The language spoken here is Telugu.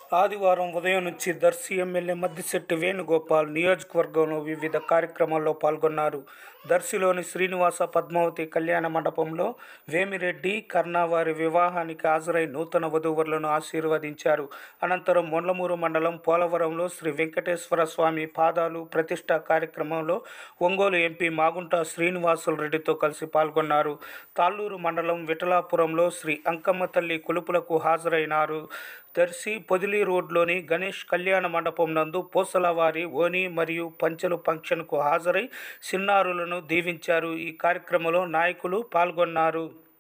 ఆదివారం ఉదయం నుంచి దర్శి ఎమ్మెల్యే మద్దిశెట్టి వేణుగోపాల్ నియోజకవర్గంలో వివిధ కార్యక్రమాల్లో పాల్గొన్నారు దర్శిలోని శ్రీనివాస పద్మావతి కళ్యాణ మండపంలో వేమిరెడ్డి కర్ణ వారి వివాహానికి హాజరై నూతన వధూవరులను ఆశీర్వదించారు అనంతరం మొండ్లమూరు మండలం పోలవరంలో శ్రీ వెంకటేశ్వర స్వామి పాదాలు ప్రతిష్ట కార్యక్రమంలో ఒంగోలు ఎంపీ మాగుంట శ్రీనివాసులు రెడ్డితో కలిసి పాల్గొన్నారు తాళ్ళూరు మండలం విఠలాపురంలో శ్రీ అంకమ్మ తల్లి కొలుపులకు హాజరైనారు దర్శి పొదిలి రోడ్లోని గణేష్ కళ్యాణ మండపం నందు పూసలవారి ఓని మరియు పంచెలు ఫంక్షన్కు హాజరై చిన్నారులను దీవించారు ఈ కార్యక్రమంలో నాయకులు పాల్గొన్నారు